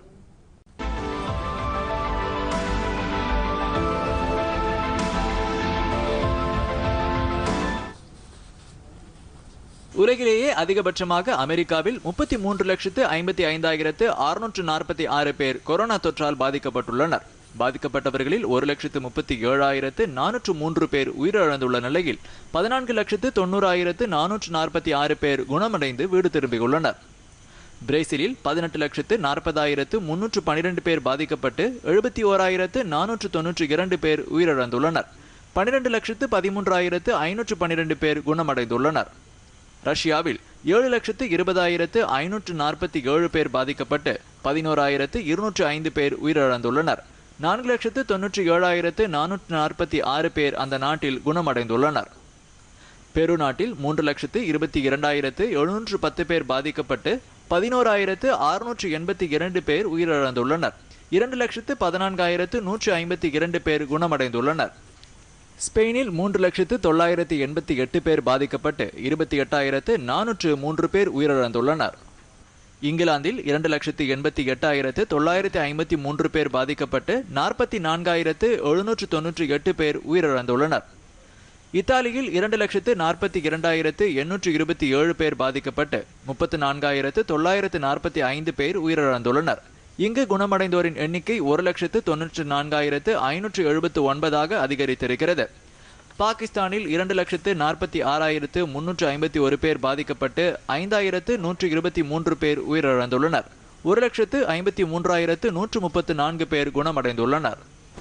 உலகிலேயே அதிகபட்சமாக அமெரிக்காவில் முப்பத்தி மூன்று லட்சத்து ஐம்பத்தி ஐந்தாயிரத்து அறுநூற்று நாற்பத்தி ஆறு பேர் கொரோனா தொற்றால் பாதிக்கப்பட்டுள்ளனர் பாதிக்கப்பட்டவர்களில் ஒரு லட்சத்து முப்பத்தி ஏழாயிரத்து நானூற்று மூன்று பேர் உயிரிழந்துள்ள நிலையில் பதினான்கு லட்சத்து தொண்ணூறாயிரத்து நானூற்று நாற்பத்தி ஆறு பேர் குணமடைந்து வீடு திரும்பியுள்ளனர் பிரேசிலில் பதினெட்டு லட்சத்து நாற்பதாயிரத்து முன்னூற்று பனிரெண்டு பேர் பாதிக்கப்பட்டு எழுபத்தி ஓராயிரத்து நானூற்று தொன்னூற்றி இரண்டு பேர் உயிரிழந்துள்ளனர் பனிரெண்டு லட்சத்து பதிமூன்றாயிரத்து ஐநூற்று பனிரெண்டு பேர் குணமடைந்துள்ளனர் ரஷ்யாவில் ஏழு லட்சத்து இருபதாயிரத்து ஐநூற்று நாற்பத்தி ஏழு பேர் பாதிக்கப்பட்டு பதினோராயிரத்து இருநூற்று ஐந்து பேர் உயிரிழந்துள்ளனர் நான்கு லட்சத்து தொன்னூற்றி ஏழாயிரத்து நானூற்று நாற்பத்தி ஆறு பேர் அந்த நாட்டில் குணமடைந்துள்ளனர் பெரு நாட்டில் மூன்று லட்சத்து இருபத்தி இரண்டாயிரத்து எழுநூற்று பத்து பேர் பாதிக்கப்பட்டு பதினோராயிரத்து அறுநூற்று எண்பத்தி இரண்டு பேர் உயிரிழந்துள்ளனர் இரண்டு லட்சத்து பதினான்காயிரத்து நூற்று ஐம்பத்தி இரண்டு பேர் குணமடைந்துள்ளனர் ஸ்பெயினில் மூன்று லட்சத்து தொள்ளாயிரத்து எண்பத்தி எட்டு பேர் பாதிக்கப்பட்டு இருபத்தி எட்டாயிரத்து நானூற்று மூன்று பேர் உயிரிழந்துள்ளனர் இங்கிலாந்தில் இரண்டு லட்சத்து எண்பத்தி எட்டாயிரத்து தொள்ளாயிரத்து ஐம்பத்தி மூன்று பேர் பாதிக்கப்பட்டு நாற்பத்தி நான்காயிரத்து எழுநூற்று தொன்னூற்றி எட்டு பேர் உயிரிழந்துள்ளனர் இத்தாலியில் இரண்டு லட்சத்து நாற்பத்தி இரண்டாயிரத்து எண்ணூற்று இருபத்தி ஏழு பேர் பாதிக்கப்பட்டு முப்பத்து நான்காயிரத்து தொள்ளாயிரத்து நாற்பத்தி ஐந்து பேர் உயிரிழந்துள்ளனர் இங்கு குணமடைந்தோரின் எண்ணிக்கை ஒரு லட்சத்து தொன்னூற்று நான்காயிரத்து ஐநூற்று எழுபத்து ஒன்பதாக அதிகரித்திருக்கிறது பாகிஸ்தானில் இரண்டு லட்சத்து நாற்பத்தி ஆறாயிரத்து முன்னூற்று ஐம்பத்தி ஒரு பேர் பாதிக்கப்பட்டு ஐந்தாயிரத்து நூற்று இருபத்தி மூன்று பேர் உயிரிழந்துள்ளனர் ஒரு லட்சத்து ஐம்பத்தி மூன்றாயிரத்து நூற்று முப்பத்து நான்கு பேர் குணமடைந்துள்ளனர்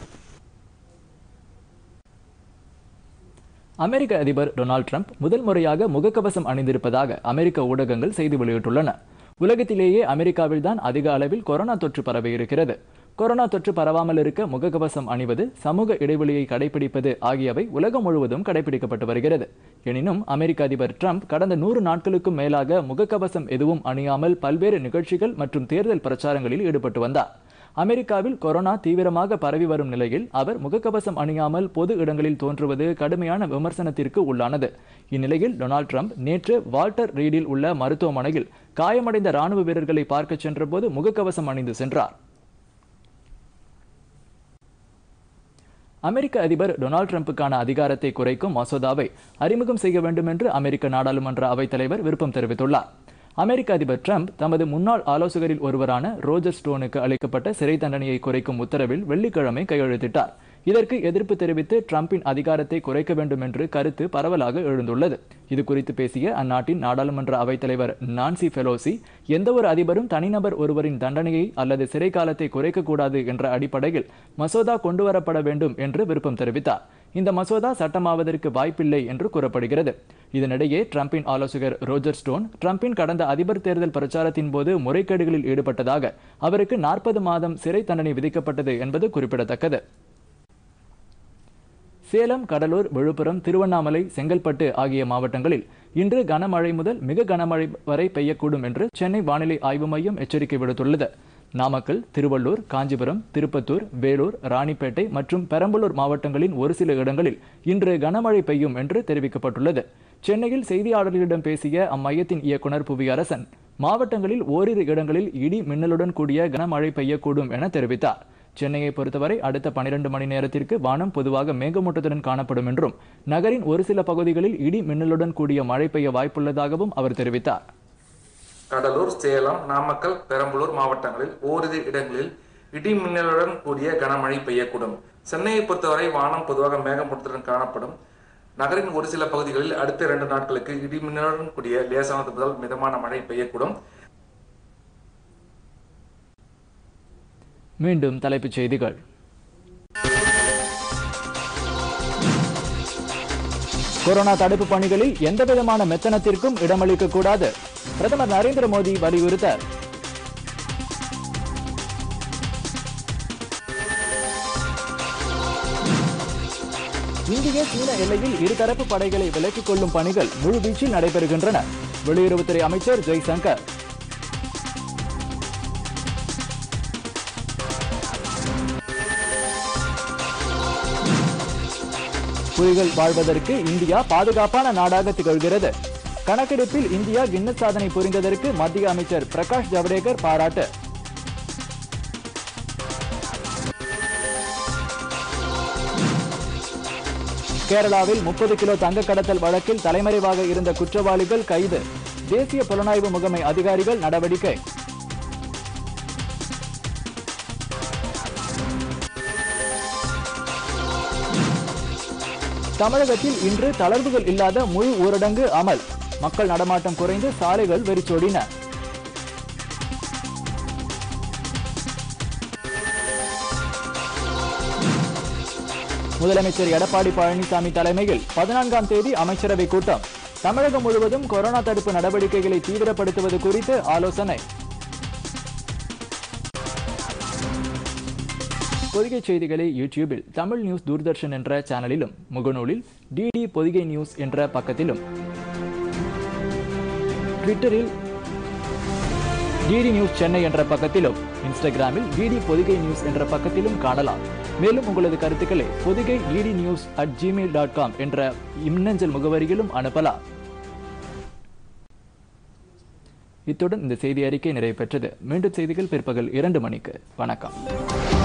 அமெரிக்க அதிபர் டொனால்ட் ட்ரம்ப் முதல் முறையாக முகக்கவசம் அணிந்திருப்பதாக அமெரிக்க ஊடகங்கள் செய்தி வெளியிட்டுள்ளன உலகத்திலேயே அமெரிக்காவில்தான் அதிக அளவில் கொரோனா தொற்று பரவி இருக்கிறது கொரோனா தொற்று பரவாமல் இருக்க முகக்கவசம் அணிவது சமூக இடைவெளியை கடைபிடிப்பது ஆகியவை உலகம் முழுவதும் கடைபிடிக்கப்பட்டு வருகிறது எனினும் அமெரிக்க அதிபர் ட்ரம்ப் கடந்த நூறு நாட்களுக்கும் மேலாக முகக்கவசம் எதுவும் அணியாமல் பல்வேறு நிகழ்ச்சிகள் மற்றும் தேர்தல் பிரச்சாரங்களில் ஈடுபட்டு வந்தார் அமெரிக்காவில் கொரோனா தீவிரமாக பரவி வரும் நிலையில் அவர் முகக்கவசம் அணியாமல் பொது இடங்களில் தோன்றுவது கடுமையான விமர்சனத்திற்கு உள்ளானது இந்நிலையில் டொனால்ட் ட்ரம்ப் நேற்று வால்டர் ரீடில் உள்ள மருத்துவமனையில் காயமடைந்த ராணுவ வீரர்களை பார்க்க சென்றபோது முகக்கவசம் அணிந்து சென்றார் அமெரிக்க அதிபர் டொனால்ட் ட்ரம்புக்கான அதிகாரத்தை குறைக்கும் மசோதாவை அறிமுகம் செய்ய வேண்டும் என்று அமெரிக்க நாடாளுமன்ற அவைத்தலைவர் விருப்பம் தெரிவித்துள்ளார் அமெரிக்க அதிபர் ட்ரம்ப் தமது முன்னாள் ஆலோசகரில் ஒருவரான ரோஜர் ஸ்டோனுக்கு அளிக்கப்பட்ட சிறை தண்டனையை குறைக்கும் உத்தரவில் வெள்ளிக்கிழமை கையெழுத்திட்டார் இதற்கு எதிர்ப்பு தெரிவித்து ட்ரம்பின் அதிகாரத்தை குறைக்க வேண்டும் என்று கருத்து பரவலாக எழுந்துள்ளது இது குறித்து பேசிய அந்நாட்டின் நாடாளுமன்ற அவைத்தலைவர் நான்சி பெலோசி எந்தவொரு அதிபரும் தனிநபர் ஒருவரின் தண்டனையை அல்லது சிறை காலத்தை குறைக்கக்கூடாது என்ற அடிப்படையில் மசோதா கொண்டுவரப்பட வேண்டும் என்று விருப்பம் தெரிவித்தார் இந்த மசோதா சட்டமாவதற்கு வாய்ப்பில்லை என்று கூறப்படுகிறது இதனிடையே ட்ரம்பின் ஆலோசகர் ரோஜர் ஸ்டோன் ட்ரம்பின் கடந்த அதிபர் தேர்தல் பிரச்சாரத்தின் போது முறைகேடுகளில் ஈடுபட்டதாக அவருக்கு நாற்பது மாதம் சிறை தண்டனை விதிக்கப்பட்டது என்பது குறிப்பிடத்தக்கது சேலம் கடலூர் விழுப்புரம் திருவண்ணாமலை செங்கல்பட்டு ஆகிய மாவட்டங்களில் இன்று கனமழை முதல் மிக கனமழை வரை பெய்யக்கூடும் என்று சென்னை வானிலை ஆய்வு மையம் எச்சரிக்கை விடுத்துள்ளது நாமக்கல் திருவள்ளூர் காஞ்சிபுரம் திருப்பத்தூர் வேலூர் ராணிப்பேட்டை மற்றும் பெரம்பலூர் மாவட்டங்களின் ஒரு சில இடங்களில் இன்று கனமழை பெய்யும் என்று தெரிவிக்கப்பட்டுள்ளது சென்னையில் செய்தியாளர்களிடம் பேசிய அம்மையத்தின் இயக்குனர் புவியரசன் மாவட்டங்களில் ஓரிரு இடங்களில் இடி மின்னலுடன் கூடிய கனமழை பெய்யக்கூடும் என தெரிவித்தார் சென்னையை பொறுத்தவரை அடுத்த பனிரெண்டு மணி நேரத்திற்கு வானம் பொதுவாக மேகமூட்டத்துடன் காணப்படும் என்றும் நகரின் ஒரு சில பகுதிகளில் இடி மின்னலுடன் கூடிய மழை பெய்ய வாய்ப்புள்ளதாகவும் அவர் தெரிவித்தார் கடலூர் சேலம் நாமக்கல் பெரம்பலூர் மாவட்டங்களில் ஓரிரு இடங்களில் இடி மின்னலுடன் கூடிய கனமழை பெய்யக்கூடும் சென்னையை பொறுத்தவரை வானம் பொதுவாக மேகமூட்டத்துடன் காணப்படும் நகரின் ஒரு சில பகுதிகளில் அடுத்த இரண்டு நாட்களுக்கு இடி மின்னலுடன் கூடிய லேசானது முதல் மிதமான மழை பெய்யக்கூடும் மீண்டும் தலைப்புச் செய்திகள் கொரோனா தடுப்பு பணிகளில் எந்தவிதமான மெத்தனத்திற்கும் இடமளிக்க கூடாது பிரதமர் நரேந்திர மோடி வலியுறுத்தல் இந்திய சீன எல்லையில் இருதரப்பு படைகளை விலக்கிக் கொள்ளும் பணிகள் முழுவீச்சில் நடைபெறுகின்றன வெளியுறவுத்துறை அமைச்சர் ஜெய்சங்கர் புலிகள் வாழ்வதற்கு இந்தியா பாதுகாப்பான நாடாக திகழ்கிறது கணக்கெடுப்பில் இந்தியா கின்னஸ் சாதனை புரிந்ததற்கு மத்திய அமைச்சர் பிரகாஷ் ஜவடேகர் பாராட்டு கேரளாவில் முப்பது கிலோ தங்க கடத்தல் வழக்கில் தலைமறைவாக இருந்த குற்றவாளிகள் கைது தேசிய புலனாய்வு முகமை அதிகாரிகள் நடவடிக்கை தமிழகத்தில் இன்று தளர்வுகள் இல்லாத முழு ஊரடங்கு அமல் மக்கள் நடமாட்டம் குறைந்து சாலைகள் வெறிச்சோடின முதலமைச்சர் எடப்பாடி பழனிசாமி தலைமையில் பதினான்காம் தேதி அமைச்சரவை கூட்டம் தமிழகம் முழுவதும் கொரோனா தடுப்பு நடவடிக்கைகளை தீவிரப்படுத்துவது குறித்து ஆலோசனை பொதிகை செய்திகளை யூடியூபில் தமிழ் நியூஸ் தூர்தர்ஷன் என்ற சேனலிலும் முகநூலில் டிடி பொதிகை நியூஸ் என்ற பக்கத்திலும் ட்விட்டரில் டிடி நியூஸ் சென்னை என்ற பக்கத்திலும் இன்ஸ்டாகிராமில் டிடி பொதிகை நியூஸ் என்ற பக்கத்திலும் காணலாம் மேலும் உங்களது கருத்துக்களை Pothigai DD news at Gmail dot com என்ற மின்னஞ்சல் முகவரியிலும் அனுப்பலாம் இத்துடன் இந்த செய்தி அறிக்கை நிறைவு பெற்றது மீண்டும் செய்திகள் பிற்பகல் இரண்டு மணிக்கு வணக்கம்